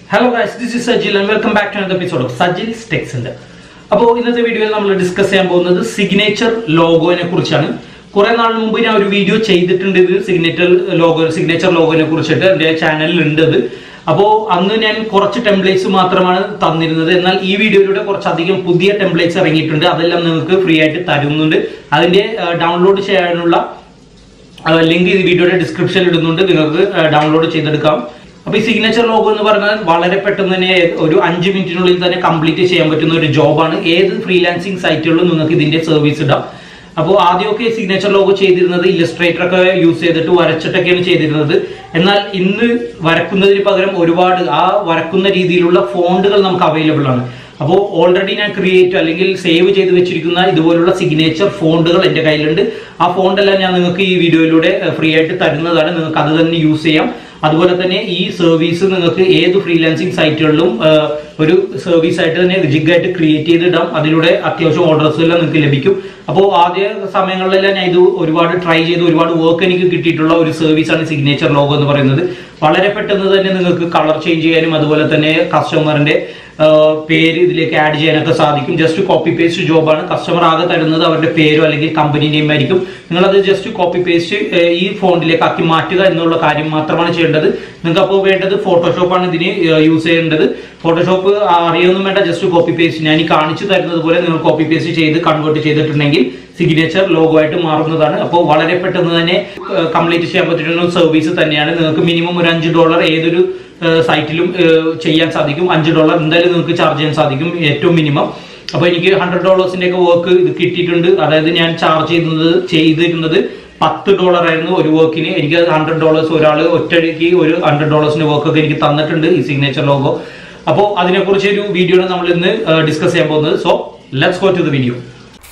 hello guys this is Sajil and welcome back to another episode of Sajil's ടെക്സിന്റെ അപ്പോൾ ഇന്നത്തെ വീഡിയോയിൽ നമ്മൾ ഡിസ്കസ് ചെയ്യാൻ പോകുന്നത് സിഗ്നേച്ചർ ലോഗോനെ കുറിച്ചാണ് കുറെ നാൾ മുമ്പ് ഞാൻ ഒരു വീഡിയോ ചെയ്തിട്ടുണ്ട് ഇത് സിഗ്നേച്ചർ ലോഗോ സിഗ്നേച്ചർ ലോഗോനെ കുറിച്ചിട്ട് എൻ്റെ ചാനലിൽ ഉണ്ട് അത് അപ്പോൾ അന്ന് ഞാൻ കുറച്ച് ടെംപ്ലേറ്റ്സ് മാത്രമാണ് തന്നിരുന്നത് എന്നാൽ ഈ വീഡിയോയിലൂടെ കുറച്ചധികം പുതിയ ടെംപ്ലേറ്റ്സ് ഇറങ്ങിയിട്ടുണ്ട് അതെല്ലാം നിങ്ങൾക്ക് ഫ്രീ ആയിട്ട് തരുന്നുണ്ട് അതിന്റെ ഡൗൺലോഡ് ചെയ്യാനുള്ള ലിങ്ക് ഈ വീഡിയോയുടെ ഡിസ്ക്രിപ്ഷനിൽ ഇടുന്നുണ്ട് നിങ്ങൾക്ക് ഡൗൺലോഡ് ചെയ്തെടുക്കാം അപ്പൊ ഈ സിഗ്നേച്ചർ ലോഗോ എന്ന് പറഞ്ഞാൽ വളരെ പെട്ടെന്ന് തന്നെ ഒരു അഞ്ച് മിനിറ്റിനുള്ളിൽ തന്നെ കംപ്ലീറ്റ് ചെയ്യാൻ പറ്റുന്ന ഒരു ജോബാണ് ഏത് ഫ്രീലാൻസിങ് സൈറ്റുകളിലും നിങ്ങൾക്ക് ഇതിന്റെ സർവീസ് ഇടാം അപ്പോൾ ആദ്യമൊക്കെ സിഗ്നേച്ചർ ലോഗോ ചെയ്തിരുന്നത് ഇല്ലസ്ട്രേറ്റർ ഒക്കെ യൂസ് ചെയ്തിട്ട് വരച്ചിട്ടൊക്കെയാണ് ചെയ്തിരുന്നത് എന്നാൽ ഇന്ന് വരക്കുന്നതിന് പകരം ഒരുപാട് ആ വരക്കുന്ന രീതിയിലുള്ള ഫോണ്ടുകൾ നമുക്ക് അവൈലബിൾ ആണ് അപ്പോൾ ഓൾറെഡി ഞാൻ ക്രിയേറ്റ് അല്ലെങ്കിൽ സേവ് ചെയ്ത് വെച്ചിരിക്കുന്ന ഇതുപോലുള്ള സിഗ്നേച്ചർ ഫോണ്ടുകൾ എൻ്റെ കയ്യിലുണ്ട് ആ ഫോണ്ടെല്ലാം ഞാൻ നിങ്ങൾക്ക് ഈ വീഡിയോയിലൂടെ ഫ്രീ ആയിട്ട് തരുന്നതാണ് നിങ്ങൾക്ക് അത് തന്നെ യൂസ് ചെയ്യാം അതുപോലെ തന്നെ ഈ സർവീസ് നിങ്ങൾക്ക് ഏത് ഫ്രീലാൻസിങ് സൈറ്റുകളിലും ഒരു സർവീസ് ആയിട്ട് തന്നെ റിജിഗായിട്ട് ക്രിയേറ്റ് ചെയ്തിടാം അതിലൂടെ അത്യാവശ്യം ഓർഡേഴ്സ് എല്ലാം നിങ്ങൾക്ക് ലഭിക്കും അപ്പോൾ ആദ്യ സമയങ്ങളിലെല്ലാം ഞാൻ ഇത് ഒരുപാട് ട്രൈ ചെയ്ത് ഒരുപാട് വർക്ക് എനിക്ക് കിട്ടിയിട്ടുള്ള ഒരു സർവീസാണ് സിഗ്നേച്ചർ ലോഗോ എന്ന് പറയുന്നത് വളരെ പെട്ടെന്ന് തന്നെ നിങ്ങൾക്ക് കളർ ചേഞ്ച് ചെയ്യാനും അതുപോലെ തന്നെ കസ്റ്റമറിന്റെ പേര് ഇതിലേക്ക് ആഡ് ചെയ്യാനൊക്കെ സാധിക്കും ജസ്റ്റ് കോപ്പി പേസ്റ്റ് ജോബാണ് കസ്റ്റമർ ആകെ തരുന്നത് അവരുടെ പേരോ അല്ലെങ്കിൽ കമ്പനി നെയിം ആയിരിക്കും നിങ്ങളത് ജസ്റ്റ് കോപ്പി പേസ്റ്റ് ഈ ഫോണ്ടിലേക്ക് ആക്കി മാറ്റുക എന്നുള്ള കാര്യം മാത്രമാണ് ചെയ്യേണ്ടത് നിങ്ങൾക്ക് അപ്പോൾ വേണ്ടത് ഫോട്ടോഷോപ്പാണ് ഇതിന് യൂസ് ചെയ്യേണ്ടത് ഫോട്ടോഷോപ്പ് അറിയൊന്നും വേണ്ട ജസ്റ്റ് കോപ്പി പേസ്റ്റ് ഞാൻ ഈ കാണിച്ചു തരുന്നത് പോലെ നിങ്ങൾ കോപ്പി പേസ്റ്റ് ചെയ്ത് കൺവേർട്ട് ചെയ്തിട്ടുണ്ടെങ്കിൽ സിഗ്നേച്ചർ ലോഗോ ആയിട്ട് മാറുന്നതാണ് അപ്പോൾ വളരെ പെട്ടെന്ന് തന്നെ കംപ്ലീറ്റ് ചെയ്യാൻ പറ്റുന്ന സർവീസ് തന്നെയാണ് നിങ്ങൾക്ക് മിനിമം ഒരു അഞ്ച് ഡോളർ ഏതൊരു സൈറ്റിലും ചെയ്യാൻ സാധിക്കും അഞ്ച് ഡോളർ എന്തായാലും നിങ്ങൾക്ക് ചാർജ് ചെയ്യാൻ സാധിക്കും ഏറ്റവും മിനിമം അപ്പോൾ എനിക്ക് ഹൺഡ്രഡ് ഡോളേഴ്സിന്റെ ഒക്കെ വർക്ക് ഇത് കിട്ടിയിട്ടുണ്ട് അതായത് ഞാൻ ചാർജ് ചെയ്യുന്നത് ചെയ്തിരുന്നത് പത്ത് ഡോളർ ആയിരുന്നു ഒരു വർക്കിന് എനിക്ക് ഹൺഡ്രഡ് ഡോളേഴ്സ് ഒരാൾ ഒറ്റയ്ക്ക് ഒരു ഹൺഡ്രഡ് ഡോളേഴ്സിന്റെ വർക്കൊക്കെ എനിക്ക് തന്നിട്ടുണ്ട് ഈ സിഗ്നേച്ചർ ലോഗോ അപ്പോൾ അതിനെക്കുറിച്ച് ഒരു വീഡിയോ നമ്മൾ ഇന്ന് ഡിസ്കസ് ചെയ്യാൻ പോകുന്നത് so let's go to the video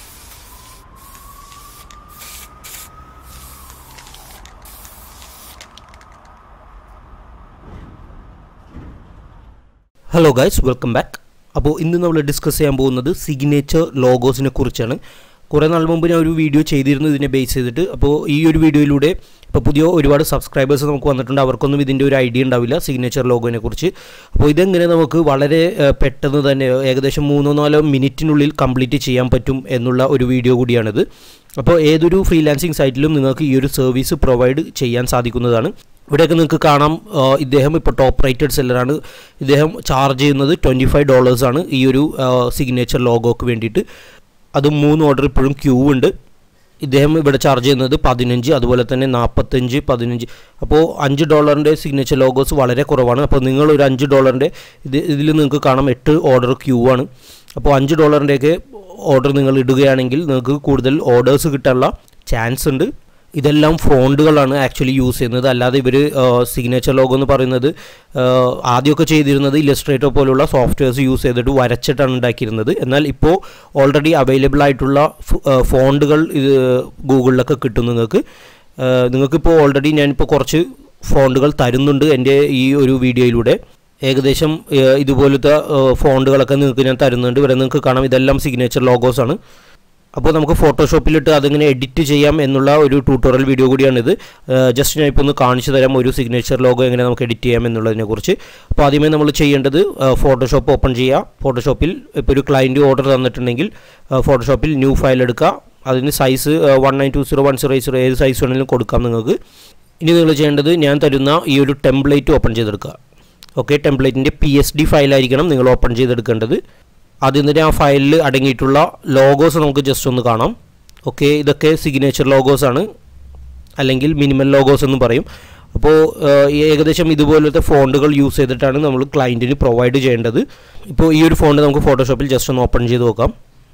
hello guys welcome back അപ്പോൾ ഇന്ന് നമ്മൾ ഡിസ്കസ് ചെയ്യാൻ പോകുന്നത് സിഗ്നേച്ചർ ലോഗോസിനെ കുറിച്ചാണ് കുറേ നാൾ മുമ്പ് ഞാൻ ഒരു വീഡിയോ ചെയ്തിരുന്നു ഇതിനെ ബേസ് ചെയ്തിട്ട് അപ്പോൾ ഈ ഒരു വീഡിയോയിലൂടെ ഇപ്പോൾ പുതിയ ഒരുപാട് സബ്സ്ക്രൈബേഴ്സ് നമുക്ക് വന്നിട്ടുണ്ട് അവർക്കൊന്നും ഇതിൻ്റെ ഒരു ഐഡിയ ഉണ്ടാവില്ല സിഗ്നേച്ചർ ലോഗോനെ കുറിച്ച് അപ്പോൾ ഇതെങ്ങനെ നമുക്ക് വളരെ പെട്ടെന്ന് തന്നെ ഏകദേശം മൂന്നോ നാലോ മിനിറ്റിനുള്ളിൽ കംപ്ലീറ്റ് ചെയ്യാൻ പറ്റും എന്നുള്ള ഒരു വീഡിയോ കൂടിയാണിത് അപ്പോൾ ഏതൊരു ഫ്രീലാൻസിങ് സൈറ്റിലും നിങ്ങൾക്ക് ഈ ഒരു സർവീസ് പ്രൊവൈഡ് ചെയ്യാൻ സാധിക്കുന്നതാണ് ഇവിടെയൊക്കെ നിങ്ങൾക്ക് കാണാം ഇദ്ദേഹം ഇപ്പോൾ ടോപ്പ് റേറ്റഡ് സെല്ലറാണ് ഇദ്ദേഹം ചാർജ് ചെയ്യുന്നത് ട്വൻറ്റി ഫൈവ് ഡോളേഴ്സാണ് ഈ ഒരു സിഗ്നേച്ചർ ലോഗോക്ക് വേണ്ടിയിട്ട് അത് മൂന്ന് ഓർഡർ ഇപ്പോഴും ക്യൂ ഉണ്ട് ഇദ്ദേഹം ഇവിടെ ചാർജ് ചെയ്യുന്നത് പതിനഞ്ച് അതുപോലെ തന്നെ നാൽപ്പത്തഞ്ച് പതിനഞ്ച് അപ്പോൾ അഞ്ച് ഡോളറിൻ്റെ സിഗ്നേച്ചർ ലോഗോസ് വളരെ കുറവാണ് അപ്പോൾ നിങ്ങൾ ഒരു അഞ്ച് ഡോളറിൻ്റെ ഇത് ഇതിൽ നിങ്ങൾക്ക് കാണാം എട്ട് ഓർഡർ ക്യൂ ആണ് അപ്പോൾ അഞ്ച് ഡോളറിൻ്റെയൊക്കെ ഓർഡർ നിങ്ങൾ ഇടുകയാണെങ്കിൽ നിങ്ങൾക്ക് കൂടുതൽ ഓർഡേഴ്സ് കിട്ടാനുള്ള ചാൻസ് ഉണ്ട് ഇതെല്ലാം ഫോണ്ടുകളാണ് ആക്ച്വലി യൂസ് ചെയ്യുന്നത് അല്ലാതെ ഇവർ സിഗ്നേച്ചർ ലോഗോ എന്ന് പറയുന്നത് ആദ്യമൊക്കെ ചെയ്തിരുന്നത് ഇല്ലസ്ട്രേറ്റർ പോലുള്ള സോഫ്റ്റ്വെയർസ് യൂസ് ചെയ്തിട്ട് വരച്ചിട്ടാണ് ഉണ്ടാക്കിയിരുന്നത് എന്നാൽ ഇപ്പോൾ ഓൾറെഡി അവൈലബിൾ ആയിട്ടുള്ള ഫോണ്ടുകൾ ഇത് ഗൂഗിളിലൊക്കെ കിട്ടും നിങ്ങൾക്ക് നിങ്ങൾക്കിപ്പോൾ ഓൾറെഡി ഞാനിപ്പോൾ കുറച്ച് ഫോണ്ടുകൾ തരുന്നുണ്ട് എൻ്റെ ഈ ഒരു വീഡിയോയിലൂടെ ഏകദേശം ഇതുപോലത്തെ ഫോണ്ടുകളൊക്കെ നിങ്ങൾക്ക് ഞാൻ തരുന്നുണ്ട് ഇവിടെ നിങ്ങൾക്ക് കാണാം ഇതെല്ലാം സിഗ്നേച്ചർ ലോഗോസ് ആണ് അപ്പോൾ നമുക്ക് ഫോട്ടോഷോപ്പിലിട്ട് അതിങ്ങനെ എഡിറ്റ് ചെയ്യാം എന്നുള്ള ഒരു ട്യൂട്ടോറിയൽ വീഡിയോ കൂടിയാണിത് ജസ്റ്റ് ഞാൻ ഇപ്പോൾ ഒന്ന് കാണിച്ചു തരാം ഒരു സിഗ്നേച്ചർ ലോഗോ എങ്ങനെ നമുക്ക് എഡിറ്റ് ചെയ്യാം എന്നുള്ളതിനെക്കുറിച്ച് അപ്പോൾ ആദ്യമേ നമ്മൾ ചെയ്യേണ്ടത് ഫോട്ടോഷോപ്പ് ഓപ്പൺ ചെയ്യുക ഫോട്ടോഷോപ്പിൽ ഇപ്പോൾ ഒരു ക്ലയൻറ്റ് ഓർഡർ തന്നിട്ടുണ്ടെങ്കിൽ ഫോട്ടോഷോപ്പിൽ ന്യൂ ഫയൽ എടുക്കുക അതിന് size one nine two zero one zero zero ഏത് സൈസ് വേണമെങ്കിലും കൊടുക്കാം നിങ്ങൾക്ക് ഇനി നിങ്ങൾ ചെയ്യേണ്ടത് ഞാൻ തരുന്ന ഈ ഒരു ടെംപ്ലേറ്റ് ഓപ്പൺ ചെയ്തെടുക്കുക ഓക്കെ ടെംപ്ലേറ്റിൻ്റെ പി എസ് ഡി ഫയലായിരിക്കണം നിങ്ങൾ ഓപ്പൺ ചെയ്തെടുക്കേണ്ടത് ആദ്യം തന്നെ ആ ഫയലിൽ അടങ്ങിയിട്ടുള്ള ലോഗോസ് നമുക്ക് ജസ്റ്റ് ഒന്ന് കാണാം ഓക്കെ ഇതൊക്കെ സിഗ്നേച്ചർ ലോഗോസ് ആണ് അല്ലെങ്കിൽ മിനിമൽ ലോഗോസ് എന്ന് പറയും അപ്പോൾ ഏകദേശം ഇതുപോലത്തെ ഫോണ്ടുകൾ യൂസ് ചെയ്തിട്ടാണ് നമ്മൾ ക്ലയൻറ്റിന് പ്രൊവൈഡ് ചെയ്യേണ്ടത് ഇപ്പോൾ ഈ ഒരു ഫോണ്ട് നമുക്ക് ഫോട്ടോഷോപ്പിൽ ജസ്റ്റ് ഒന്ന് ഓപ്പൺ ചെയ്ത് നോക്കാം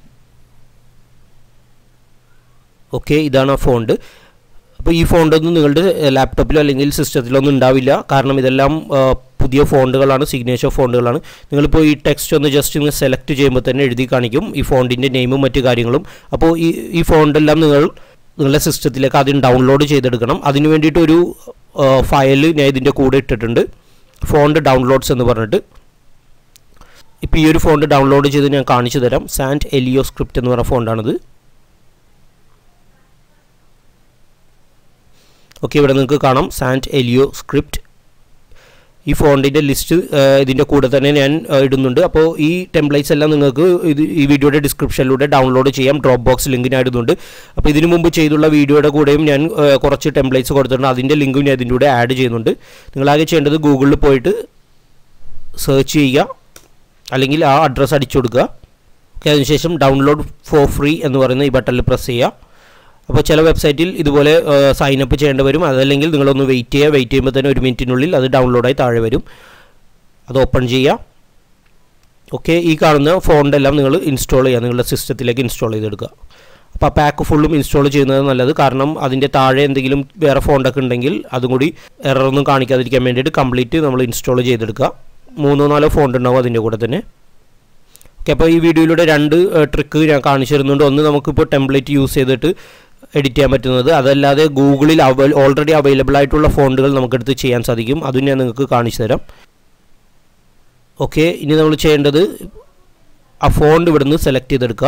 ഓക്കെ ഇതാണ് ആ ഫോണ്ട് അപ്പോൾ ഈ ഫോണ്ടൊന്നും നിങ്ങളുടെ ലാപ്ടോപ്പിലോ അല്ലെങ്കിൽ സിസ്റ്റത്തിലോ ഒന്നും ഉണ്ടാവില്ല കാരണം ഇതെല്ലാം പുതിയ ഫോണ്ടുകളാണ് സിഗ്നേച്ചർ ഫോണ്ടുകളാണ് നിങ്ങളിപ്പോൾ ഈ ടെക്സ്റ്റ് ഒന്ന് ജസ്റ്റ് നിങ്ങൾ സെലക്ട് ചെയ്യുമ്പോൾ തന്നെ എഴുതി കാണിക്കും ഈ ഫോണ്ടിൻ്റെ നെയിമും മറ്റു കാര്യങ്ങളും അപ്പോൾ ഈ ഈ ഫോണ്ടെല്ലാം നിങ്ങൾ നിങ്ങളുടെ സിസ്റ്റത്തിലേക്ക് ആദ്യം ഡൗൺലോഡ് ചെയ്തെടുക്കണം അതിന് വേണ്ടിയിട്ട് ഒരു ഫയൽ ഞാൻ ഇതിൻ്റെ കൂടെ ഇട്ടിട്ടുണ്ട് ഫോണ്ട് ഡൗൺലോഡ്സ് എന്ന് പറഞ്ഞിട്ട് ഇപ്പോൾ ഈ ഒരു ഫോണ്ട് ഡൗൺലോഡ് ചെയ്ത് ഞാൻ കാണിച്ചു തരാം സാൻഡ് എലിയോ സ്ക്രിപ്റ്റ് എന്ന് പറഞ്ഞ ഫോണ്ടാണിത് ഓക്കെ ഇവിടെ നിങ്ങൾക്ക് കാണാം സാൻഡ് എലിയോ സ്ക്രിപ്റ്റ് ഈ ഫോണ്ടിൻ്റെ ലിസ്റ്റ് ഇതിൻ്റെ കൂടെ തന്നെ ഞാൻ ആ, ഇടുന്നുണ്ട് അപ്പോൾ ഈ ടെംപ്ലേറ്റ്സ് എല്ലാം നിങ്ങൾക്ക് ഇത് ഈ വീഡിയോയുടെ ഡിസ്ക്രിപ്ഷനിലൂടെ ഡൗൺലോഡ് ചെയ്യാം ഡ്രോപ്പ് ബോക്സ് ലിങ്ക് ഞാൻ ഇടുന്നുണ്ട് അപ്പോൾ ഇതിനു മുമ്പ് ചെയ്തുള്ള വീഡിയോയുടെ കൂടെയും ഞാൻ ആ, കുറച്ച് ടെംപ്ലേറ്റ്സ് കൊടുത്തിട്ടുണ്ട് അതിൻ്റെ ലിങ്കും ഞാൻ ഇതിൻ്റെ കൂടെ ആഡ് ചെയ്യുന്നുണ്ട് നിങ്ങളാകെ ചെയ്യേണ്ടത് ഗൂഗിളിൽ പോയിട്ട് സെർച്ച് ചെയ്യുക അല്ലെങ്കിൽ ആ അഡ്രസ്സ് അടിച്ചു കൊടുക്കുക ഓക്കെ അതിനുശേഷം ഡൗൺലോഡ് ഫോർ ഫ്രീ എന്ന് പറയുന്ന ഈ ബട്ടണിൽ പ്രസ് ചെയ്യുക അപ്പോൾ ചില വെബ്സൈറ്റിൽ ഇതുപോലെ സൈൻ അപ്പ് ചെയ്യേണ്ടി വരും അതല്ലെങ്കിൽ നിങ്ങളൊന്ന് വെയിറ്റ് ചെയ്യുക വെയിറ്റ് ചെയ്യുമ്പോൾ തന്നെ ഒരു മിനിറ്റിനുള്ളിൽ അത് ഡൗൺലോഡായി താഴെ വരും അത് ഓപ്പൺ ചെയ്യുക ഓക്കെ ഈ കാണുന്ന ഫോണ്ടെല്ലാം നിങ്ങൾ ഇൻസ്റ്റാൾ ചെയ്യുക നിങ്ങളുടെ സിസ്റ്റത്തിലേക്ക് ഇൻസ്റ്റാൾ ചെയ്തെടുക്കുക അപ്പോൾ ആ പാക്ക് ഫുള്ളും ഇൻസ്റ്റാൾ ചെയ്യുന്നത് നല്ലത് കാരണം അതിൻ്റെ താഴെ എന്തെങ്കിലും വേറെ ഫോണ്ടൊക്കെ ഉണ്ടെങ്കിൽ അതും കൂടി എററൊന്നും കാണിക്കാതിരിക്കാൻ വേണ്ടിയിട്ട് കംപ്ലീറ്റ് നമ്മൾ ഇൻസ്റ്റാൾ ചെയ്തെടുക്കുക മൂന്നോ നാലോ ഫോണ്ട് ഉണ്ടാവും അതിൻ്റെ കൂടെ തന്നെ ഓക്കെ അപ്പോൾ ഈ വീഡിയോയിലൂടെ രണ്ട് ട്രിക്ക് ഞാൻ കാണിച്ചു തരുന്നുണ്ട് ഒന്ന് നമുക്കിപ്പോൾ ടെംപ്ലേറ്റ് യൂസ് ചെയ്തിട്ട് എഡിറ്റ് ചെയ്യാൻ പറ്റുന്നത് അതല്ലാതെ ഗൂഗിളിൽ അവൈ ഓൾറെഡി അവൈലബിൾ ആയിട്ടുള്ള ഫോണ്ടുകൾ നമുക്കെടുത്ത് ചെയ്യാൻ സാധിക്കും അതും ഞാൻ നിങ്ങൾക്ക് കാണിച്ചു തരാം ഓക്കെ ഇനി നമ്മൾ ചെയ്യേണ്ടത് ആ ഫോണ്ട് ഇവിടുന്ന് സെലക്ട് ചെയ്തെടുക്കുക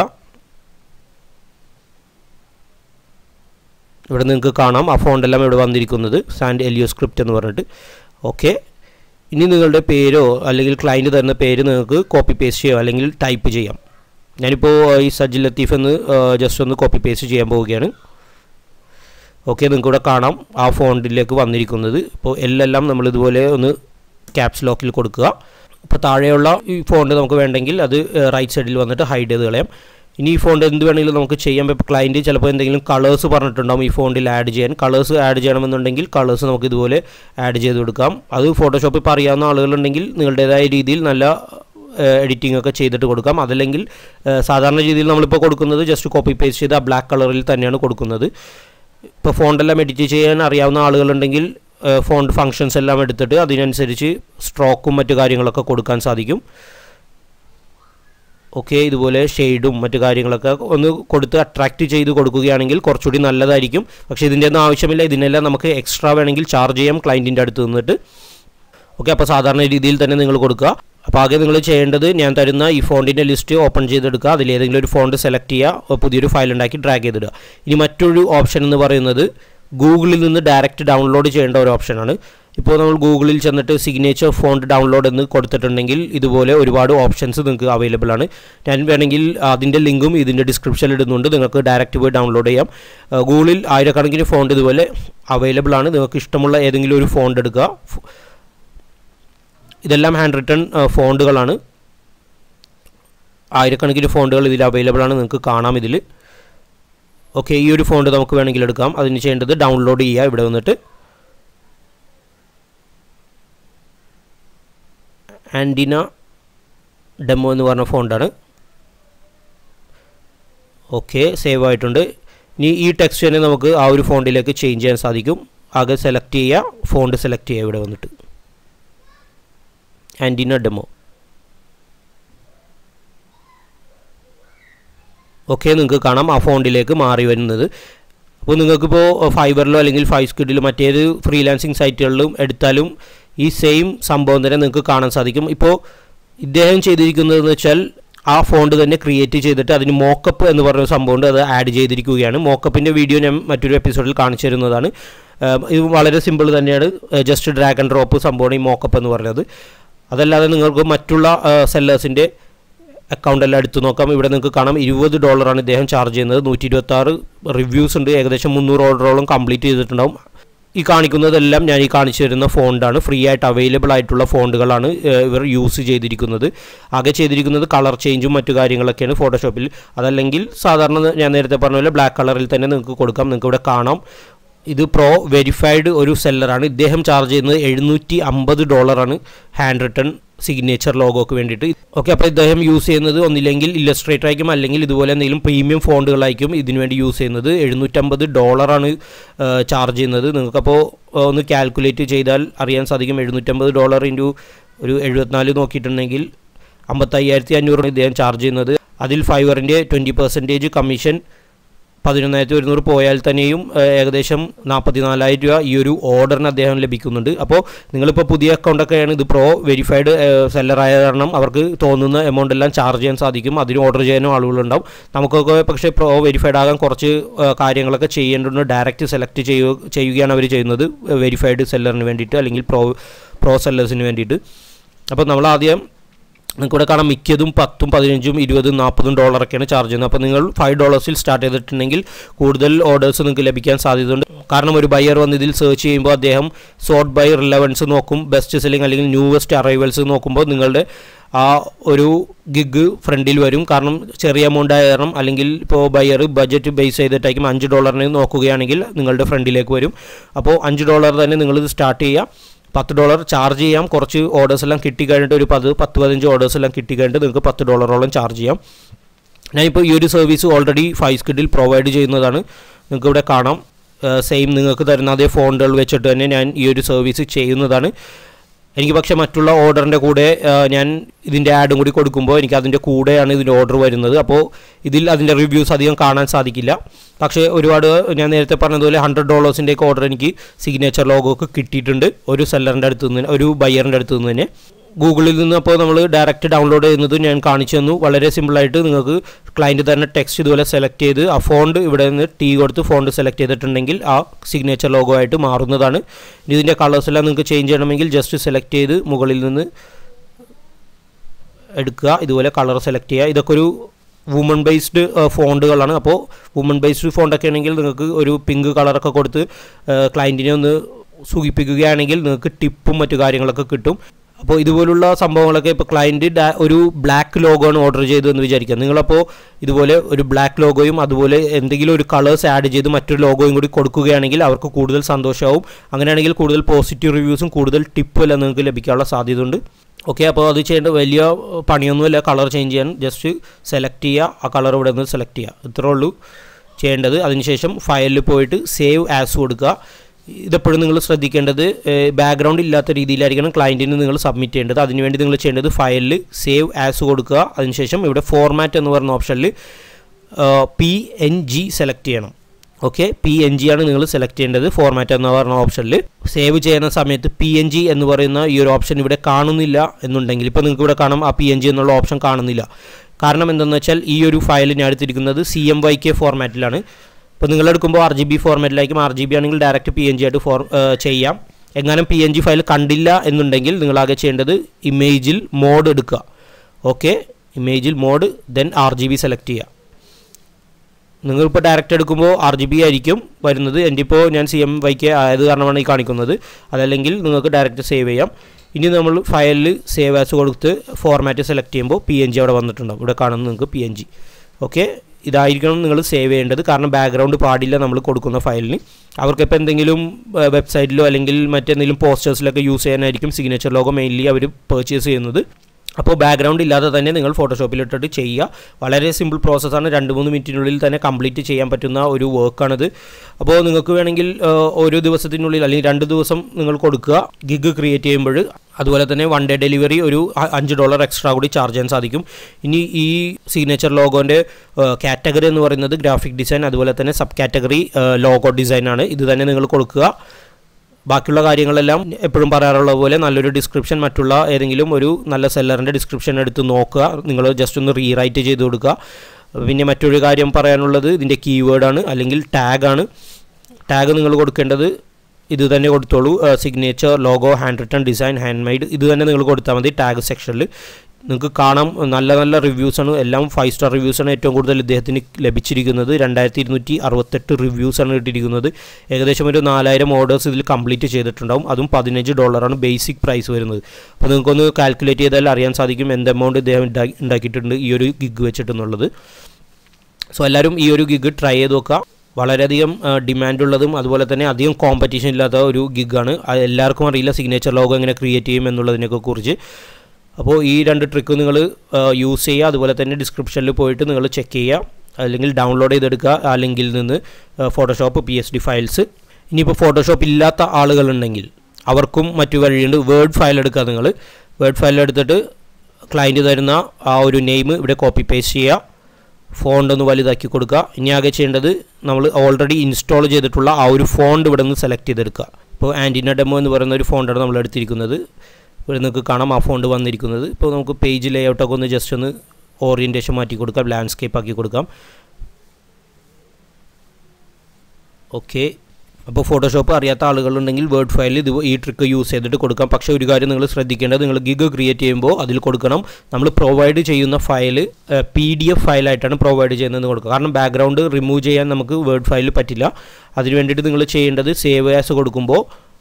ഇവിടെ നിങ്ങൾക്ക് കാണാം ആ ഫോണ്ടെല്ലാം ഇവിടെ വന്നിരിക്കുന്നത് സാൻഡ് എലിയോ സ്ക്രിപ്റ്റ് എന്ന് പറഞ്ഞിട്ട് ഓക്കെ ഇനി നിങ്ങളുടെ പേരോ അല്ലെങ്കിൽ ക്ലയൻറ്റ് തരുന്ന പേര് നിങ്ങൾക്ക് കോപ്പി പേസ്റ്റ് ചെയ്യാം അല്ലെങ്കിൽ ടൈപ്പ് ചെയ്യാം ഞാനിപ്പോൾ ഈ സജിൽ ലത്തീഫ് എന്ന് ജസ്റ്റ് ഒന്ന് കോപ്പി പേസ്റ്റ് ചെയ്യാൻ പോവുകയാണ് ഓക്കെ നിങ്ങൾക്ക് ഇവിടെ കാണാം ആ ഫോണ്ടിലേക്ക് വന്നിരിക്കുന്നത് ഇപ്പോൾ എല്ലാം നമ്മൾ ഇതുപോലെ ഒന്ന് ക്യാപ്സ് ലോക്കിൽ കൊടുക്കുക ഇപ്പോൾ താഴെയുള്ള ഈ ഫോണ്ട് നമുക്ക് വേണ്ടെങ്കിൽ അത് റൈറ്റ് സൈഡിൽ വന്നിട്ട് ഹൈഡ് ചെയ്ത് കളയാം ഇനി ഈ ഫോണ്ട് എന്ത് വേണമെങ്കിലും നമുക്ക് ചെയ്യാം ഇപ്പോൾ ക്ലയൻറ്റ് ചിലപ്പോൾ എന്തെങ്കിലും കളേഴ്സ് പറഞ്ഞിട്ടുണ്ടാവും ഈ ഫോണ്ടിൽ ആഡ് ചെയ്യാൻ കളേഴ്സ് ആഡ് ചെയ്യണമെന്നുണ്ടെങ്കിൽ കളേഴ്സ് നമുക്ക് ഇതുപോലെ ആഡ് ചെയ്ത് കൊടുക്കാം അത് ഫോട്ടോഷോപ്പിൽ ഇപ്പോൾ അറിയാവുന്ന ആളുകളുണ്ടെങ്കിൽ നിങ്ങളുടേതായ രീതിയിൽ നല്ല എഡിറ്റിംഗ് ഒക്കെ ചെയ്തിട്ട് കൊടുക്കാം അതല്ലെങ്കിൽ ഏഹ്, സാധാരണ രീതിയിൽ നമ്മളിപ്പോൾ കൊടുക്കുന്നത് ജസ്റ്റ് കോപ്പി പേസ്റ്റ് ചെയ്ത് ആ ബ്ലാക്ക് കളറിൽ തന്നെയാണ് കൊടുക്കുന്നത് ഇപ്പോൾ ഫോണ്ടെല്ലാം എഡിറ്റ് ചെയ്യാൻ അറിയാവുന്ന ആളുകളുണ്ടെങ്കിൽ ഫോണ്ട് ഫങ്ഷൻസ് എല്ലാം എടുത്തിട്ട് അതിനനുസരിച്ച് സ്ട്രോക്കും മറ്റു കാര്യങ്ങളൊക്കെ കൊടുക്കാൻ സാധിക്കും ഓക്കെ ഇതുപോലെ ഷെയ്ഡും മറ്റു കാര്യങ്ങളൊക്കെ ഒന്ന് കൊടുത്ത് അട്രാക്റ്റ് ചെയ്ത് കൊടുക്കുകയാണെങ്കിൽ കുറച്ചുകൂടി നല്ലതായിരിക്കും പക്ഷേ ഇതിൻ്റെ ഒന്നും ആവശ്യമില്ല ഇതിനെല്ലാം നമുക്ക് എക്സ്ട്രാ വേണമെങ്കിൽ ചാർജ് ചെയ്യാം ക്ലയൻറ്റിൻ്റെ അടുത്ത് നിന്നിട്ട് ഓക്കെ അപ്പോൾ സാധാരണ രീതിയിൽ തന്നെ നിങ്ങൾ കൊടുക്കുക അപ്പോൾ ആകെ നിങ്ങൾ ചെയ്യേണ്ടത് ഞാൻ തരുന്ന ഈ ഫോണ്ടിൻ്റെ ലിസ്റ്റ് ഓപ്പൺ ചെയ്തെടുക്കുക അതിൽ ഏതെങ്കിലും ഒരു ഫോണ്ട് സെലക്ട് ചെയ്യുക പുതിയൊരു ഫയൽ ഉണ്ടാക്കി ഡ്രാഗ് ചെയ്തിടുക ഇനി മറ്റൊരു ഓപ്ഷൻ എന്ന് പറയുന്നത് ഗൂഗിളിൽ നിന്ന് ഡയറക്റ്റ് ഡൗൺലോഡ് ചെയ്യേണ്ട ഒരു ഓപ്ഷനാണ് ഇപ്പോൾ നമ്മൾ ഗൂഗിളിൽ ചെന്നിട്ട് സിഗ്നേച്ചർ ഫോണ്ട് ഡൗൺലോഡ് എന്ന് കൊടുത്തിട്ടുണ്ടെങ്കിൽ ഇതുപോലെ ഒരുപാട് ഓപ്ഷൻസ് നിങ്ങൾക്ക് അവൈലബിൾ ആണ് ഞാൻ വേണമെങ്കിൽ അതിൻ്റെ ലിങ്കും ഇതിൻ്റെ ഡിസ്ക്രിപ്ഷനിൽ ഇടുന്നുണ്ട് നിങ്ങൾക്ക് ഡയറക്റ്റ് പോയി ഡൗൺലോഡ് ചെയ്യാം ആ, ഗൂഗിളിൽ ആയിരക്കണക്കിന് ഫോണ്ട് ഇതുപോലെ അവൈലബിൾ ആണ് നിങ്ങൾക്ക് ഇഷ്ടമുള്ള ഏതെങ്കിലും ഒരു ഫോണ്ട് എടുക്കുക ഫ്- ഇതെല്ലാം ഹാൻഡ് റിട്ടൺ ഫോണ്ടുകളാണ് ആയിരക്കണക്കിന് ഫോണ്ടുകൾ ഇതിൽ അവൈലബിൾ ആണ് നിങ്ങൾക്ക് കാണാം ഇതിൽ ഓക്കെ ഈ ഒരു ഫോണ്ട് നമുക്ക് വേണമെങ്കിൽ എടുക്കാം അതിന് ചെയ്യേണ്ടത് ഡൗൺലോഡ് ചെയ്യുക ഇവിടെ വന്നിട്ട് ആൻറ്റിന ഡെമോ എന്ന് പറഞ്ഞ ഫോണ്ടാണ് ഓക്കെ സേവ് ആയിട്ടുണ്ട് ഇനി ഈ ടെക്സ്റ്റ് തന്നെ നമുക്ക് ആ ഒരു ഫോണ്ടിലേക്ക് ചേഞ്ച് ചെയ്യാൻ സാധിക്കും ആകെ സെലക്ട് ചെയ്യുക ഫോണ്ട് സെലക്ട് ചെയ്യുക ഇവിടെ വന്നിട്ട് ആൻറ്റിന ഡെമോ ഓക്കെ നിങ്ങൾക്ക് കാണാം ആ ഫോണ്ടിലേക്ക് മാറി വരുന്നത് അപ്പോൾ നിങ്ങൾക്കിപ്പോൾ ഫൈബറിലോ അല്ലെങ്കിൽ ഫൈവ് സ്കിഡിലോ മറ്റേത് ഫ്രീലാൻസിങ് സൈറ്റുകളിലും എടുത്താലും ഈ സെയിം സംഭവം തന്നെ നിങ്ങൾക്ക് കാണാൻ സാധിക്കും ഇപ്പോൾ ഇദ്ദേഹം ചെയ്തിരിക്കുന്നതെന്ന് വെച്ചാൽ ആ ഫോണ്ട് തന്നെ ക്രിയേറ്റ് ചെയ്തിട്ട് അതിന് മോക്കപ്പ് എന്ന് പറഞ്ഞ സംഭവമുണ്ട് അത് ആഡ് ചെയ്തിരിക്കുകയാണ് മോക്കപ്പിൻ്റെ വീഡിയോ ഞാൻ മറ്റൊരു എപ്പിസോഡിൽ കാണിച്ചു തരുന്നതാണ് ഏഹ് ഇത് വളരെ സിമ്പിൾ തന്നെയാണ് ജസ്റ്റ് ഡ്രാഗ് ആൻഡ് ഡ്രോപ്പ് സംഭവമാണ് ഈ മോക്കപ്പ് എന്ന് പറയുന്നത് അതല്ലാതെ നിങ്ങൾക്ക് മറ്റുള്ള സെല്ലേഴ്സിൻ്റെ അക്കൗണ്ട് എല്ലാം എടുത്തു നോക്കാം ഇവിടെ നിങ്ങൾക്ക് കാണാം ഇരുപത് ഡോളറാണ് ഇദ്ദേഹം ചാർജ് ചെയ്യുന്നത് നൂറ്റി ഇരുപത്തി ആറ് റിവ്യൂസ് ഉണ്ട് ഏകദേശം മുന്നൂറ് ഓർഡറോളം കംപ്ലീറ്റ് ചെയ്തിട്ടുണ്ടാവും ഈ കാണിക്കുന്നതെല്ലാം ഞാൻ ഈ കാണിച്ചു തരുന്ന ഫോണ്ടാണ് ഫ്രീ ആയിട്ട് അവൈലബിൾ ആയിട്ടുള്ള ഫോണ്ടുകളാണ് ഏഹ്, ഇവർ യൂസ് ചെയ്തിരിക്കുന്നത് ആകെ ചെയ്തിരിക്കുന്നത് കളർ ചേഞ്ചും മറ്റു കാര്യങ്ങളൊക്കെയാണ് ഫോട്ടോഷോപ്പിൽ അതല്ലെങ്കിൽ സാധാരണ ഞാൻ നേരത്തെ പറഞ്ഞ പോലെ ബ്ലാക്ക് കളറിൽ തന്നെ നിങ്ങൾക്ക് കൊടുക്കാം നിങ്ങൾക്ക് ഇവിടെ കാണാം ഇത് പ്രോ വെരിഫൈഡ് ഒരു സെല്ലറാണ് ഇദ്ദേഹം ചാർജ് ചെയ്യുന്നത് എഴുന്നൂറ്റി അമ്പത് ഡോളറാണ് ഹാൻഡ് റിട്ടൺ സിഗ്നേച്ചർ ലോഗോക്ക് വേണ്ടിയിട്ട് ഓക്കെ അപ്പോൾ ഇദ്ദേഹം യൂസ് ചെയ്യുന്നത് ഒന്നില്ലെങ്കിൽ ഇല്ലസ്ട്രേറ്റർ ആയിരിക്കും അല്ലെങ്കിൽ ഇതുപോലെ എന്തെങ്കിലും പ്രീമിയം ഫോണ്ടുകളായിരിക്കും ഇതിനു വേണ്ടി യൂസ് ചെയ്യുന്നത് എഴുന്നൂറ്റമ്പത് ഡോളറാണ് ചാർജ് ചെയ്യുന്നത് നിങ്ങൾക്കപ്പോൾ ഒന്ന് കാൽക്കുലേറ്റ് ചെയ്താൽ അറിയാൻ സാധിക്കും എഴുന്നൂറ്റമ്പത് ഡോളർ ഇൻറ്റു ഒരു എഴുപത്തിനാല് നോക്കിയിട്ടുണ്ടെങ്കിൽ അമ്പത്തയ്യായിരത്തി അഞ്ഞൂറാണ് ഇദ്ദേഹം ചാർജ് ചെയ്യുന്നത് അതിൽ ഫൈവറിൻ്റെ ട്വൻറ്റി പെർസെൻറ്റേജ് കമ്മീഷൻ പതിനൊന്നായിരത്തി ഒരുന്നൂറ് പോയാൽ തന്നെയും ഏഹ്, ഏകദേശം നാൽപ്പത്തി നാലായിരം രൂപ ഈ ഒരു ഓർഡറിന് അദ്ദേഹം ലഭിക്കുന്നുണ്ട് അപ്പോൾ നിങ്ങളിപ്പോൾ പുതിയ അക്കൗണ്ടൊക്കെയാണ് ഇത് പ്രോ വെരിഫൈഡ് സെല്ലറായ കാരണം അവർക്ക് തോന്നുന്ന എമൗണ്ട് എല്ലാം ചാർജ് ചെയ്യാൻ സാധിക്കും അതിന് ഓർഡർ ചെയ്യാനും ആളുകളുണ്ടാവും നമുക്കൊക്കെ പക്ഷേ പ്രോ വെരിഫൈഡ് ആകാൻ കുറച്ച് ഏഹ്, കാര്യങ്ങളൊക്കെ ചെയ്യേണ്ടതുണ്ട് ഡയറക്റ്റ് സെലക്ട് ചെയ്യുക ചെയ്യുകയാണ് അവർ ചെയ്യുന്നത് വെരിഫൈഡ് സെല്ലറിന് വേണ്ടിയിട്ട് അല്ലെങ്കിൽ പ്രോ പ്രോ സെല്ലേഴ്സിന് വേണ്ടിയിട്ട് അപ്പോൾ നമ്മൾ ആദ്യം നിങ്ങൾക്ക് ഇവിടെ കാണാം മിക്കതും പത്തും പതിനഞ്ചും ഇരുപതും നാൽപ്പതും ഡോളറൊക്കെയാണ് ചാർജ് ചെയ്യുന്നത് അപ്പോൾ നിങ്ങൾ ഫൈവ് ഡോളേഴ്സിൽ സ്റ്റാർട്ട് ചെയ്തിട്ടുണ്ടെങ്കിൽ കൂടുതൽ ഓർഡേഴ്സ് നിങ്ങൾക്ക് ലഭിക്കാൻ സാധ്യതയുണ്ട് കാരണം ഒരു ബയർ വന്ന് ഇതിൽ സെർച്ച് ചെയ്യുമ്പോൾ അദ്ദേഹം സോർട്ട് ബൈ റിലവൻസ് നോക്കും ബെസ്റ്റ് സെല്ലിംഗ് അല്ലെങ്കിൽ ന്യൂവസ്റ്റ് അറൈവൽസ് നോക്കുമ്പോൾ നിങ്ങളുടെ ആ ഒരു ഗിഗ് ഫ്രണ്ടിൽ വരും കാരണം ചെറിയ എമൗണ്ട് ആയ കാരണം അല്ലെങ്കിൽ ഇപ്പോൾ ബയർ ബഡ്ജറ്റ് ബേസ് ചെയ്തിട്ടായിരിക്കും അഞ്ച് ഡോളറിന് നോക്കുകയാണെങ്കിൽ നിങ്ങളുടെ ഫ്രണ്ടിലേക്ക് വരും അപ്പോൾ അഞ്ച് ഡോളർ തന്നെ നിങ്ങളിത് സ്റ്റാർട്ട് ചെയ്യുക പത്ത് ഡോളർ ചാർജ് ചെയ്യാം കുറച്ച് ഓർഡേഴ്സ് എല്ലാം കിട്ടിക്കഴിഞ്ഞിട്ട് ഒരു പത് പത്ത് പതിനഞ്ച് ഓർഡേഴ്സ് എല്ലാം കിട്ടിക്കഴിഞ്ഞിട്ട് നിങ്ങൾക്ക് പത്ത് ഡോളറോളം ചാർജ് ചെയ്യാം ഞാനിപ്പോൾ ഈ ഒരു സർവീസ് ഓൾറെഡി ഫൈവ് സ്കിഡിൽ പ്രൊവൈഡ് ചെയ്യുന്നതാണ് നിങ്ങൾക്ക് ഇവിടെ കാണാം സെയിം നിങ്ങൾക്ക് തരുന്ന അതേ ഫോണുകൾ വെച്ചിട്ട് തന്നെ ഞാൻ ഈ ഒരു സർവീസ് ചെയ്യുന്നതാണ് എനിക്ക് പക്ഷേ മറ്റുള്ള ഓർഡറിൻ്റെ കൂടെ ആ, ഞാൻ ഇതിൻ്റെ ആഡും കൂടി കൊടുക്കുമ്പോൾ എനിക്ക് അതിൻ്റെ കൂടെയാണ് ഇതിൻ്റെ ഓർഡർ വരുന്നത് അപ്പോൾ ഇതിൽ അതിൻ്റെ റിവ്യൂസ് അധികം കാണാൻ സാധിക്കില്ല പക്ഷേ ഒരുപാട് ഞാൻ നേരത്തെ പറഞ്ഞതുപോലെ ഹൺഡ്രഡ് ഡോളേഴ്സിൻ്റെയൊക്കെ ഓർഡർ എനിക്ക് സിഗ്നേച്ചർ ലോഗോക്ക് കിട്ടിയിട്ടുണ്ട് ഒരു സെല്ലറിൻ്റെ അടുത്ത് നിന്ന് ഒരു ബയ്യറിൻ്റെ അടുത്ത് നിന്ന് തന്നെ ഗൂഗിളിൽ നിന്ന് അപ്പോൾ നമ്മൾ ഡയറക്റ്റ് ഡൗൺലോഡ് ചെയ്യുന്നത് ഞാൻ കാണിച്ചു തന്നു വളരെ സിമ്പിളായിട്ട് നിങ്ങൾക്ക് ക്ലയൻറ്റ് തന്നെ ടെക്സ്റ്റ് ഇതുപോലെ സെലക്ട് ചെയ്ത് ആ ഫോണ്ട് ഇവിടെ നിന്ന് ടി കൊടുത്ത് ഫോണ്ട് സെലക്ട് ചെയ്തിട്ടുണ്ടെങ്കിൽ ആ സിഗ്നേച്ചർ ലോഗോ ആയിട്ട് മാറുന്നതാണ് ഇനി ഇതിൻ്റെ കളേഴ്സ് എല്ലാം നിങ്ങൾക്ക് ചേഞ്ച് ചെയ്യണമെങ്കിൽ ജസ്റ്റ് സെലക്ട് ചെയ്ത് മുകളിൽ നിന്ന് എടുക്കുക ഇതുപോലെ കളർ സെലക്ട് ചെയ്യുക ഇതൊക്കെ ഒരു വുമൺ ബേസ്ഡ് ഫോണ്ടുകളാണ് അപ്പോൾ വുമൺ ബേസ്ഡ് ഫോണ്ടൊക്കെ ആണെങ്കിൽ നിങ്ങൾക്ക് ഒരു പിങ്ക് കളറൊക്കെ കൊടുത്ത് ക്ലയൻറ്റിനെ ഒന്ന് സൂചിപ്പിക്കുകയാണെങ്കിൽ നിങ്ങൾക്ക് ടിപ്പും മറ്റു കാര്യങ്ങളൊക്കെ കിട്ടും അപ്പോൾ ഇതുപോലുള്ള സംഭവങ്ങളൊക്കെ ഇപ്പോൾ ക്ലയൻറ്റ് ഒരു ബ്ലാക്ക് ലോഗോ ആണ് ഓർഡർ ചെയ്തതെന്ന് വിചാരിക്കുക നിങ്ങളപ്പോൾ ഇതുപോലെ ഒരു ബ്ലാക്ക് ലോഗോയും അതുപോലെ എന്തെങ്കിലും ഒരു കളേഴ്സ് ആഡ് ചെയ്ത് മറ്റൊരു ലോഗോയും കൂടി കൊടുക്കുകയാണെങ്കിൽ അവർക്ക് കൂടുതൽ സന്തോഷമാവും അങ്ങനെയാണെങ്കിൽ കൂടുതൽ പോസിറ്റീവ് റിവ്യൂസും കൂടുതൽ ടിപ്പും എല്ലാം നിങ്ങൾക്ക് ലഭിക്കാനുള്ള സാധ്യതയുണ്ട് ഓക്കെ അപ്പോൾ അത് ചെയ്യേണ്ട വലിയ പണിയൊന്നുമില്ല കളർ ചേഞ്ച് ചെയ്യാൻ ജസ്റ്റ് സെലക്ട് ചെയ്യുക ആ കളർ ഇവിടെ നിന്ന് സെലക്ട് ചെയ്യുക ഇത്രേ ഉള്ളൂ ചെയ്യേണ്ടത് അതിനുശേഷം ഫയലിൽ പോയിട്ട് സേവ് ആസ് കൊടുക്കുക ഇതെപ്പോഴും നിങ്ങൾ ശ്രദ്ധിക്കേണ്ടത് ബാക്ക്ഗ്രൗണ്ട് ഇല്ലാത്ത രീതിയിലായിരിക്കണം ക്ലയൻറ്റിന് നിങ്ങൾ സബ്മിറ്റ് ചെയ്യേണ്ടത് അതിനുവേണ്ടി നിങ്ങൾ ചെയ്യേണ്ടത് ഫയലിൽ സേവ് ആസ് കൊടുക്കുക അതിനുശേഷം ഇവിടെ ഫോർമാറ്റ് എന്ന് പറയുന്ന ഓപ്ഷനിൽ പി എൻ ജി സെലക്ട് ചെയ്യണം ഓക്കെ പി എൻ ജി ആണ് നിങ്ങൾ സെലക്ട് ചെയ്യേണ്ടത് ഫോർമാറ്റ് എന്ന് പറയുന്ന ഓപ്ഷനിൽ സേവ് ചെയ്യുന്ന സമയത്ത് പി എൻ ജി എന്ന് പറയുന്ന ഈ ഒരു ഓപ്ഷൻ ഇവിടെ കാണുന്നില്ല എന്നുണ്ടെങ്കിൽ ഇപ്പോൾ നിങ്ങൾക്ക് ഇവിടെ കാണാം ആ പി എൻ ജി എന്നുള്ള ഓപ്ഷൻ കാണുന്നില്ല കാരണം എന്തെന്ന് വെച്ചാൽ ഈ ഒരു ഫയൽ ഞാൻ എടുത്തിരിക്കുന്നത് സി എം വൈ കെ ഫോർമാറ്റിലാണ് ഇപ്പോൾ നിങ്ങൾ എടുക്കുമ്പോൾ ആർ ജി ബി ഫോർമാറ്റിലായിരിക്കും ആർ ജി ബി ആണെങ്കിൽ ഡയറക്റ്റ് പി എൻ ജി ആയിട്ട് ഫോർ ചെയ്യാം എങ്ങാനും പി എൻ ജി ഫയൽ കണ്ടില്ല എന്നുണ്ടെങ്കിൽ നിങ്ങളാകെ ചെയ്യേണ്ടത് ഇമേജിൽ മോഡ് എടുക്കുക ഓക്കെ ഇമേജിൽ mode then R G B select ചെയ്യുക നിങ്ങളിപ്പോൾ ഡയറക്റ്റ് എടുക്കുമ്പോൾ ആർ ജി ബി ആയിരിക്കും വരുന്നത് എൻ്റെ ഇപ്പോൾ ഞാൻ സി എം വൈക്ക് ആയത് കാരണമാണ് ഈ കാണിക്കുന്നത് അതല്ലെങ്കിൽ നിങ്ങൾക്ക് ഡയറക്റ്റ് സേവ് ചെയ്യാം ഇനി നമ്മൾ ഫയലിൽ സേവ് ആസ് കൊടുത്ത് ഫോർമാറ്റ് സെലക്ട് ചെയ്യുമ്പോൾ പി എൻ ജി അവിടെ വന്നിട്ടുണ്ടാവും ഇവിടെ കാണുന്നത് നിങ്ങൾക്ക് പി എൻ ജി ഓക്കെ ഇതായിരിക്കണം നിങ്ങൾ സേവ് ചെയ്യേണ്ടത് കാരണം ബാക്ക്ഗ്രൗണ്ട് പാടില്ല നമ്മൾ കൊടുക്കുന്ന ഫയലിന് അവർക്കിപ്പോൾ എന്തെങ്കിലും വെബ്സൈറ്റിലോ അല്ലെങ്കിൽ മറ്റെന്തെങ്കിലും പോസ്റ്റേഴ്സിലൊക്കെ യൂസ് ചെയ്യാനായിരിക്കും സിഗ്നേച്ചർ ലോഗോ മെയിൻലി അവർ പർച്ചേസ് ചെയ്യുന്നത് അപ്പോൾ ബാക്ക്ഗ്രൗണ്ട് ഇല്ലാതെ തന്നെ നിങ്ങൾ ഫോട്ടോഷോപ്പിൽ ഇട്ടിട്ട് ചെയ്യുക വളരെ സിമ്പിൾ പ്രോസസ്സാണ് രണ്ട് മൂന്ന് മിനിറ്റിനുള്ളിൽ തന്നെ കംപ്ലീറ്റ് ചെയ്യാൻ പറ്റുന്ന ഒരു വർക്കാണിത് അപ്പോൾ നിങ്ങൾക്ക് വേണമെങ്കിൽ ആ, ഓരോ ദിവസത്തിനുള്ളിൽ അല്ലെങ്കിൽ രണ്ട് ദിവസം നിങ്ങൾ കൊടുക്കുക ഗിഗ് ക്രിയേറ്റ് ചെയ്യുമ്പോൾ അതുപോലെ തന്നെ വൺ ഡേ ഡെലിവറി ഒരു അ- അഞ്ച് ഡോളർ എക്സ്ട്രാ കൂടി ചാർജ് ചെയ്യാൻ സാധിക്കും ഇനി ഈ സിഗ്നേച്ചർ ലോഗോൻ്റെ കാറ്റഗറി എന്ന് പറയുന്നത് ഗ്രാഫിക് ഡിസൈൻ അതുപോലെ തന്നെ സബ് കാറ്റഗറി ലോഗോ ഡിസൈൻ ആണ് ഇത് തന്നെ നിങ്ങൾ കൊടുക്കുക ബാക്കിയുള്ള കാര്യങ്ങളെല്ലാം എപ്പോഴും പറയാറുള്ള പോലെ നല്ലൊരു ഡിസ്ക്രിപ്ഷൻ മറ്റുള്ള ഏതെങ്കിലും ഒരു നല്ല സെല്ലറിൻ്റെ ഡിസ്ക്രിപ്ഷൻ എടുത്ത് നോക്കുക നിങ്ങൾ ജസ്റ്റ് ഒന്ന് റീറൈറ്റ് ചെയ്ത് കൊടുക്കുക പിന്നെ മറ്റൊരു കാര്യം പറയാനുള്ളത് ഇതിൻ്റെ കീവേഡാണ് അല്ലെങ്കിൽ ടാഗാണ് ടാഗ് നിങ്ങൾ കൊടുക്കേണ്ടത് ഇത് തന്നെ കൊടുത്തോളൂ signature logo handwritten design handmade ഇത് തന്നെ നിങ്ങൾ കൊടുത്താൽ മതി ടാഗ് സെക്ഷനിൽ നിങ്ങൾക്ക് കാണാം നല്ല നല്ല റിവ്യൂസാണ് എല്ലാം ഫൈവ് സ്റ്റാർ റിവ്യൂസാണ് ഏറ്റവും കൂടുതൽ ഇദ്ദേഹത്തിന് ലഭിച്ചിരിക്കുന്നത് രണ്ടായിരത്തി ഇരുന്നൂറ്റി അറുപത്തെട്ട് റിവ്യൂസാണ് കിട്ടിയിരിക്കുന്നത് ഏകദേശം ഒരു നാലായിരം ഓർഡേഴ്സ് ഇതിൽ കംപ്ലീറ്റ് ചെയ്തിട്ടുണ്ടാവും അതും പതിനഞ്ച് ഡോളറാണ് ബേസിക് പ്രൈസ് വരുന്നത് അപ്പോൾ നിങ്ങൾക്കൊന്ന് കാൽക്കുലേറ്റ് ചെയ്താൽ അറിയാൻ സാധിക്കും എന്ത് എമൗണ്ട് ഇദ്ദേഹം ഉണ്ടാക്കി- ഉണ്ടാക്കിയിട്ടുണ്ട് ഈ ഒരു ഗിഗ് വെച്ചിട്ടെന്നുള്ളത് സോ എല്ലാവരും ഈ ഒരു ഗിഗ് ട്രൈ ചെയ്ത് നോക്കുക വളരെയധികം ഡിമാൻഡ് ഉള്ളതും അതുപോലെ തന്നെ അധികം കോമ്പറ്റീഷൻ ഇല്ലാത്ത ഒരു ഗിഗാണ് എല്ലാവർക്കും അറിയില്ല സിഗ്നേച്ചർ ലോഗോ എങ്ങനെ ക്രിയേറ്റ് ചെയ്യും എന്നുള്ളതിനെയൊക്കെ കുറിച്ച് അപ്പോൾ ഈ രണ്ട് ട്രിക്ക് നിങ്ങൾ യൂസ് ചെയ്യുക അതുപോലെ തന്നെ ഡിസ്ക്രിപ്ഷനിൽ പോയിട്ട് നിങ്ങൾ ചെക്ക് ചെയ്യുക അല്ലെങ്കിൽ ഡൗൺലോഡ് ചെയ്തെടുക്കുക ആ ലിങ്കിൽ നിന്ന് Photoshop P S D files ഇനിയിപ്പോൾ ഫോട്ടോഷോപ്പ് ഇല്ലാത്ത ആളുകളുണ്ടെങ്കിൽ അവർക്കും മറ്റു വഴിയുണ്ട് വേർഡ് ഫയൽ എടുക്കുക നിങ്ങൾ വേർഡ് ഫയൽ എടുത്തിട്ട് ക്ലയൻറ്റ് തരുന്ന ആ ഒരു നെയിം ഇവിടെ കോപ്പി പേസ്റ്റ് ചെയ്യുക ഫോണ്ട് ഒന്ന് വലുതാക്കി കൊടുക്കുക ഇനി ആകെ ചെയ്യേണ്ടത് നമ്മൾ ഓൾറെഡി ഇൻസ്റ്റാൾ ചെയ്തിട്ടുള്ള ആ ഒരു ഫോണ്ട് ഇവിടെ നിന്ന് സെലക്ട് ചെയ്തെടുക്കുക ഇപ്പോൾ ആൻറ്റിന ഡെമോ എന്ന് പറയുന്ന ഒരു ഫോണ്ടാണ് നമ്മൾ എടുത്തിരിക്കുന്നത് ഇവിടെ നിങ്ങൾക്ക് കാണാം ആ ഫോണ്ട് വന്നിരിക്കുന്നത് ഇപ്പോൾ നമുക്ക് പേജ് ലേഔട്ടൊക്കെ ഒന്ന് ജസ്റ്റ് ഒന്ന് ഓറിയൻറ്റേഷൻ മാറ്റി കൊടുക്കാം ലാൻഡ്സ്കേപ്പ് ആക്കി കൊടുക്കാം ഓക്കെ അപ്പോൾ ഫോട്ടോഷോപ്പ് അറിയാത്ത ആളുകളുണ്ടെങ്കിൽ വേർഡ് ഫയലിൽ ഇത് ഈ ട്രിക്ക് യൂസ് ചെയ്തിട്ട് കൊടുക്കാം പക്ഷേ ഒരു കാര്യം നിങ്ങൾ ശ്രദ്ധിക്കേണ്ടത് നിങ്ങൾ ഗിഗ് ക്രിയേറ്റ് ചെയ്യുമ്പോൾ അതിൽ കൊടുക്കണം നമ്മൾ പ്രൊവൈഡ് ചെയ്യുന്ന ഫയൽ പി ഡി എഫ് ഫയലായിട്ടാണ് പ്രൊവൈഡ് ചെയ്യുന്നതെന്ന് കൊടുക്കുക കാരണം ബാക്ക്ഗ്രൗണ്ട് റിമൂവ് ചെയ്യാൻ നമുക്ക് വേർഡ് ഫയലിൽ പറ്റില്ല അതിന് വേണ്ടിയിട്ട് നിങ്ങൾ ചെയ്യേണ്ടത് സേവ് ആസ് കൊടുക്കുമ്പോൾ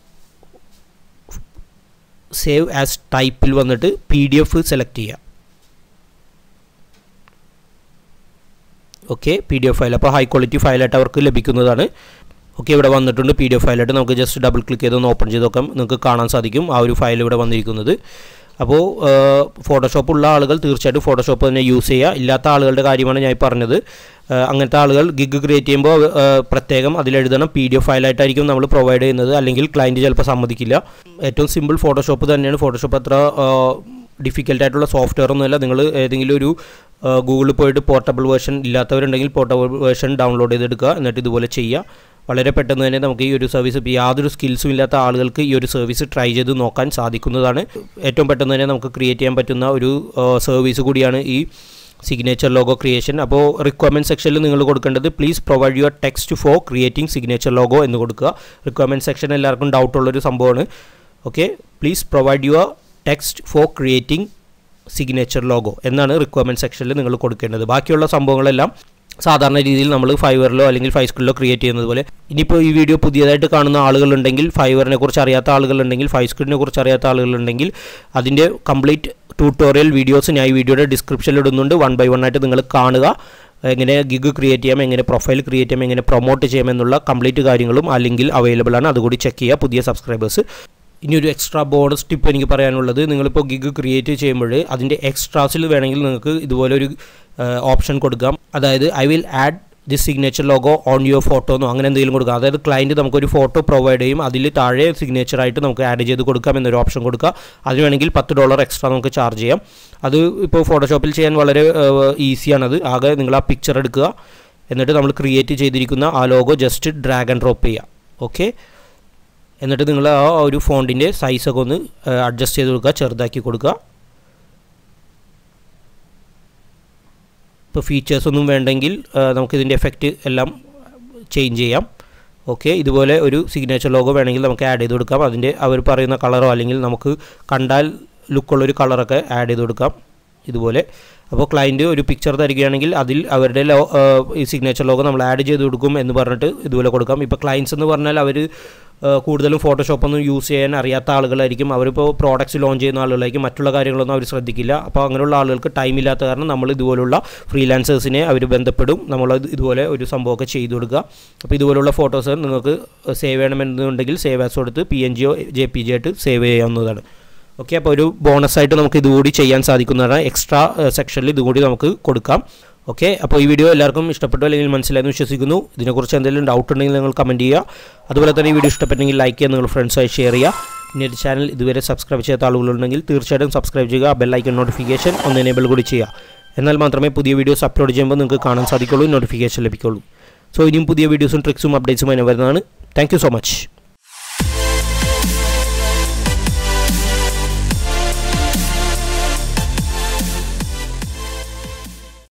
സേവ് ആസ് ടൈപ്പിൽ വന്നിട്ട് പി ഡി എഫ് സെലക്ട് ചെയ്യുക okay P D F file അപ്പോൾ ഹൈ ക്വാളിറ്റി ഫയലായിട്ട് അവർക്ക് ലഭിക്കുന്നതാണ് ഓക്കെ ഇവിടെ വന്നിട്ടുണ്ട് പി ഡി എഫ് ഫയലായിട്ട് നമുക്ക് ജസ്റ്റ് ഡബിൾ ക്ലിക്ക് ചെയ്ത് ഒന്ന് ഓപ്പൺ ചെയ്ത് നോക്കാം നിങ്ങൾക്ക് കാണാൻ സാധിക്കും ആ ഒരു ഫയൽ ഇവിടെ വന്നിരിക്കുന്നത് അപ്പോൾ ഫോട്ടോഷോപ്പ് ഉള്ള ആളുകൾ തീർച്ചയായിട്ടും ഫോട്ടോഷോപ്പ് തന്നെ യൂസ് ചെയ്യുക ഇല്ലാത്ത ആളുകളുടെ കാര്യമാണ് ഞാൻ ഈ പറഞ്ഞത് അങ്ങനത്തെ ആളുകൾ ഗിഗ് ക്രിയേറ്റ് ചെയ്യുമ്പോൾ പ്രത്യേകം അതിലെഴുതണം പി ഡി എഫ് ഫയലായിട്ടായിരിക്കും നമ്മൾ പ്രൊവൈഡ് ചെയ്യുന്നത് അല്ലെങ്കിൽ ക്ലയൻറ്റ് ചിലപ്പോൾ സമ്മതിക്കില്ല ഏറ്റവും സിമ്പിൾ ഫോട്ടോഷോപ്പ് തന്നെയാണ് ഫോട്ടോഷോപ്പ് അത്ര ഡിഫിക്കൽട്ടായിട്ടുള്ള സോഫ്റ്റ്വെയർ ഒന്നുമല്ല നിങ്ങൾ ഏതെങ്കിലും ഒരു ഗൂഗിളിൽ പോയിട്ട് പോർട്ടബിൾ വേർഷൻ ഇല്ലാത്തവരുണ്ടെങ്കിൽ പോർട്ടബിൾ വേർഷൻ ഡൗൺലോഡ് ചെയ്തെടുക്കുക എന്നിട്ട് ഇതുപോലെ ചെയ്യുക വളരെ പെട്ടെന്ന് തന്നെ നമുക്ക് ഈ ഒരു സർവീസ് ഇപ്പോൾ യാതൊരു സ്കിൽസും ഇല്ലാത്ത ആളുകൾക്ക് ഈ ഒരു സർവീസ് ട്രൈ ചെയ്ത് നോക്കാൻ സാധിക്കുന്നതാണ് ഏറ്റവും പെട്ടെന്ന് തന്നെ നമുക്ക് ക്രിയേറ്റ് ചെയ്യാൻ പറ്റുന്ന ഒരു സർവീസ് കൂടിയാണ് ഈ സിഗ്നേച്ചർ ലോഗോ ക്രിയേഷൻ അപ്പോൾ റിക്വയർമെൻറ്റ് സെക്ഷനിൽ നിങ്ങൾ കൊടുക്കേണ്ടത് please provide your text for creating signature logo എന്ന് കൊടുക്കുക റിക്വയർമെൻറ്റ് സെക്ഷൻ എല്ലാവർക്കും ഡൗട്ടുള്ളൊരു സംഭവമാണ് okay please provide your text for creating signature logo എന്നാണ് റിക്വയർമെൻറ്റ് സെക്ഷനിൽ നിങ്ങൾ കൊടുക്കേണ്ടത് ബാക്കിയുള്ള സംഭവങ്ങളെല്ലാം സാധാരണ രീതിയിൽ നമ്മൾ ഫൈവറിലോ അല്ലെങ്കിൽ ഫൈസ്കൂളിലോ ക്രിയേറ്റ് ചെയ്യുന്നത് പോലെ ഇനിയിപ്പോൾ ഈ വീഡിയോ പുതിയതായിട്ട് കാണുന്ന ആളുകളുണ്ടെങ്കിൽ ഫൈവറിനെ കുറിച്ച് അറിയാത്ത ആളുകളുണ്ടെങ്കിൽ ഫൈസ്കൂളിനെ കുറിച്ച് അറിയാത്ത ആളുകളുണ്ടെങ്കിൽ അതിൻ്റെ കംപ്ലീറ്റ് ട്യൂട്ടോറിയൽ വീഡിയോസ് ഞാൻ ഈ വീഡിയോയുടെ ഡിസ്ക്രിപ്ഷനിൽ ഇടുന്നുണ്ട് വൺ ബൈ വൺ ആയിട്ട് നിങ്ങൾ കാണുക എങ്ങനെ ഗിഗ് ക്രിയേറ്റ് ചെയ്യാം എങ്ങനെ പ്രൊഫൈൽ ക്രിയേറ്റ് ചെയ്യാം എങ്ങനെ പ്രൊമോട്ട് ചെയ്യാം എന്നുള്ള കംപ്ലീറ്റ് കാര്യങ്ങളും ആ ലിങ്കിൽ അവൈലബിൾ ആണ് അതുകൂടി ചെക്ക് ചെയ്യുക പുതിയ സബ്സ്ക്രൈബേഴ്സ് ഇനി ഒരു എക്സ്ട്രാ ബോണസ് ടിപ്പ് എനിക്ക് പറയാനുള്ളത് നിങ്ങളിപ്പോൾ ഗിഗ് ക്രിയേറ്റ് ചെയ്യുമ്പോൾ അതിൻ്റെ എക്സ്ട്രാസിൽ വേണമെങ്കിൽ നിങ്ങൾക്ക് ഇതുപോലെ ഒരു ഓപ്ഷൻ കൊടുക്കാം അതായത് I will add the signature logo on your photo എന്നോ അങ്ങനെ എന്തെങ്കിലും കൊടുക്കാം അതായത് ക്ലയൻറ്റ് നമുക്കൊരു ഫോട്ടോ പ്രൊവൈഡ് ചെയ്യും അതിൽ താഴെ സിഗ്നേച്ചറായിട്ട് നമുക്ക് ആഡ് ചെയ്ത് കൊടുക്കാം എന്നൊരു ഓപ്ഷൻ കൊടുക്കുക അതിന് വേണമെങ്കിൽ പത്ത് ഡോളർ എക്സ്ട്രാ നമുക്ക് ചാർജ് ചെയ്യാം അത് ഇപ്പോൾ ഫോട്ടോഷോപ്പിൽ ചെയ്യാൻ വളരെ ഈസിയാണത് ആകെ നിങ്ങൾ ആ പിക്ചർ എടുക്കുക എന്നിട്ട് നമ്മൾ ക്രിയേറ്റ് ചെയ്തിരിക്കുന്ന ആ logo just drag and drop ചെയ്യുക ഓക്കെ എന്നിട്ട് നിങ്ങൾ ആ ഒരു ഫോണ്ടിൻ്റെ സൈസൊക്കെ ഒന്ന് അഡ്ജസ്റ്റ് ചെയ്ത് കൊടുക്കുക ചെറുതാക്കി കൊടുക്കുക ഇപ്പോൾ ഫീച്ചേഴ്സ് ഒന്നും വേണ്ടെങ്കിൽ നമുക്കിതിൻ്റെ എഫക്റ്റ് എല്ലാം ചേഞ്ച് ചെയ്യാം ഓക്കെ ഇതുപോലെ ഒരു സിഗ്നേച്ചർ ലോഗോ വേണമെങ്കിൽ നമുക്ക് ആഡ് ചെയ്ത് കൊടുക്കാം അതിൻ്റെ അവർ പറയുന്ന കളറോ അല്ലെങ്കിൽ നമുക്ക് കണ്ടാൽ ലുക്കുള്ളൊരു കളറൊക്കെ ആഡ് ചെയ്ത് കൊടുക്കാം ഇതുപോലെ അപ്പോൾ ക്ലയൻറ്റ് ഒരു പിക്ചർ തരികയാണെങ്കിൽ അതിൽ അവരുടെ ലോ ഈ സിഗ്നേച്ചർ ലോഗോ നമ്മൾ ആഡ് ചെയ്ത് കൊടുക്കും എന്ന് പറഞ്ഞിട്ട് ഇതുപോലെ കൊടുക്കാം ഇപ്പോൾ ക്ലയൻസ് എന്ന് പറഞ്ഞാൽ അവർ കൂടുതലും ഫോട്ടോഷോപ്പൊന്നും യൂസ് ചെയ്യാൻ അറിയാത്ത ആളുകളായിരിക്കും അവരിപ്പോൾ പ്രോഡക്റ്റ്സ് ലോഞ്ച് ചെയ്യുന്ന ആളുകളായിരിക്കും മറ്റുള്ള കാര്യങ്ങളൊന്നും അവർ ശ്രദ്ധിക്കില്ല അപ്പോൾ അങ്ങനെയുള്ള ആളുകൾക്ക് ടൈം ഇല്ലാത്ത കാരണം നമ്മൾ ഇതുപോലുള്ള ഫ്രീലാൻസേഴ്സിനെ അവർ ബന്ധപ്പെടും നമ്മൾ ഇതുപോലെ ഒരു സംഭവമൊക്കെ ചെയ്തു കൊടുക്കുക അപ്പോൾ ഇതുപോലുള്ള ഫോട്ടോസ് നിങ്ങൾക്ക് സേവ് ചെയ്യണമെന്നുണ്ടെങ്കിൽ സേവ് ആസ് കൊടുത്ത് പി എൻ ജിയോ ജെ പി ജി ആയിട്ട് സേവ് ചെയ്യാവുന്നതാണ് ഓക്കെ അപ്പോൾ ഒരു ബോണസായിട്ട് നമുക്ക് ഇതുകൂടി ചെയ്യാൻ സാധിക്കുന്നതാണ് എക്സ്ട്രാ സെക്ഷനിൽ ഇതുകൂടി നമുക്ക് കൊടുക്കാം ഓക്കെ അപ്പോൾ ഈ വീഡിയോ എല്ലാവർക്കും ഇഷ്ടപ്പെട്ടു അല്ലെങ്കിൽ മനസ്സിലായെന്ന് വിശ്വസിക്കുന്നു ഇതിനെക്കുറിച്ച് എന്തെങ്കിലും ഡൗട്ട് ഉണ്ടെങ്കിൽ നിങ്ങൾ കമൻറ്റ് ചെയ്യുക അതുപോലെ തന്നെ ഈ വീഡിയോ ഇഷ്ടപ്പെട്ടെങ്കിൽ ലൈക്ക് ചെയ്യുക നിങ്ങൾ ഫ്രണ്ട്സായി ഷെയർ ചെയ്യുക ഇനി ഒരു ചാനൽ ഇതുവരെ സബ്സ്ക്രൈബ് ചെയ്യാത്ത ആളുകളുണ്ടെങ്കിൽ തീർച്ചയായിട്ടും സബ്സ്ക്രൈബ് ചെയ്യുക ബെല്ലൈക്കൺ നോട്ടിഫിക്കേഷൻ ഒന്ന് എനേബിൾ കൂടി ചെയ്യുക എന്നാൽ മാത്രമേ പുതിയ വീഡിയോസ് അപ്ലോഡ് ചെയ്യുമ്പോൾ നിങ്ങൾക്ക് കാണാൻ സാധിക്കുള്ളൂ നോട്ടിഫിക്കേഷൻ ലഭിക്കുള്ളൂ സോ ഇനിയും പുതിയ വീഡിയോസും ട്രിക്സും അപ്ഡേറ്റ്സും അതിന് വരുന്നതാണ് താങ്ക് സോ മച്ച്